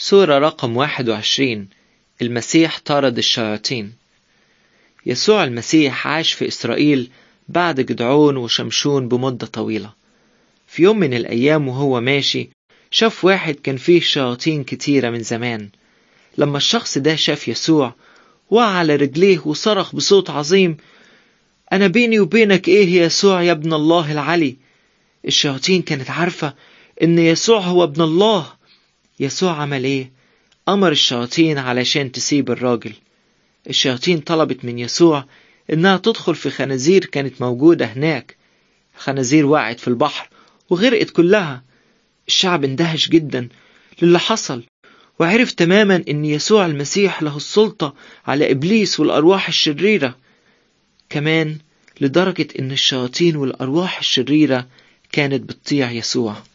سورة رقم 21 المسيح طارد الشياطين يسوع المسيح عاش في إسرائيل بعد جدعون وشمشون بمدة طويلة في يوم من الأيام وهو ماشي شاف واحد كان فيه شياطين كتيرة من زمان لما الشخص ده شاف يسوع وقع على رجليه وصرخ بصوت عظيم أنا بيني وبينك إيه يا يسوع يا ابن الله العلي الشياطين كانت عارفة إن يسوع هو ابن الله يسوع عمل إيه؟ أمر الشياطين علشان تسيب الراجل الشياطين طلبت من يسوع إنها تدخل في خنازير كانت موجودة هناك خنازير وقعت في البحر وغرقت كلها الشعب اندهش جدا للي حصل وعرف تماما ان يسوع المسيح له السلطة على ابليس والارواح الشريرة كمان لدرجة ان الشياطين والارواح الشريرة كانت بتطيع يسوع